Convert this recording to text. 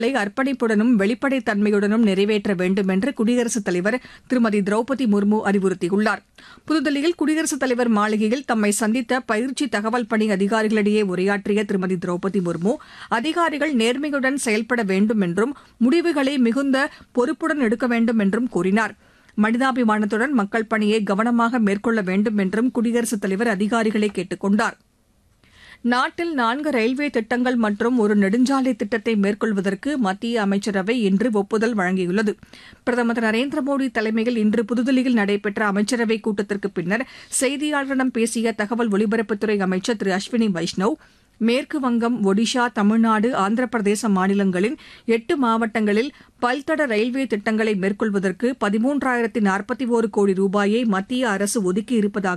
அர்ப்பணிப்புடனும் வெளிப்படைத் தன்மையுடனும் நிறைவேற்ற வேண்டும் என்று குடியரசுத் தலைவர் திருமதி திரௌபதி முர்மு அறிவுறுத்தியுள்ளார் புதுதில்லியில் குடியரசுத் தலைவர் மாளிகையில் தம்மை சந்தித்த பயிற்சி தகவல் பணி அதிகாரிகளிடையே உரையாற்றிய திருமதி திரௌபதி முர்மு அதிகாரிகள் நேர்மையுடன் செயல்பட வேண்டும் என்றும் முடிவுகளை மிகுந்த பொறுப்புடன் எடுக்க வேண்டும் என்றும் கூறினார் மனிதாபிமானத்துடன் மக்கள் பணியை கவனமாக மேற்கொள்ள வேண்டும் என்றும் குடியரசுத் தலைவர் அதிகாரிகளை கேட்டுக் கொண்டார் நாட்டில் நான்கு ரயில்வே திட்டங்கள் மற்றும் ஒரு நெடுஞ்சாலை திட்டத்தை மேற்கொள்வதற்கு மத்திய அமைச்சரவை இன்று ஒப்புதல் வழங்கியுள்ளது பிரதமர் திரு நரேந்திர மோடி தலைமையில் இன்று புதுதில்லியில் நடைபெற்ற அமைச்சரவைக் கூட்டத்திற்கு பின்னர் செய்தியாளர்களிடம் பேசிய தகவல் ஒலிபரப்புத்துறை அமைச்சர் திரு அஸ்வினி வைஷ்ணவ் மேற்கு வங்கம் ஒடிஷா தமிழ்நாடு ஆந்திர பிரதேச மாநிலங்களின் எட்டு மாவட்டங்களில் பல்தட ரயில்வே திட்டங்களை மேற்கொள்வதற்கு பதிமூன்றாயிரத்து நாற்பத்தி ஒரு கோடி ரூபாயை மத்திய அரசு ஒதுக்கியிருப்பதாக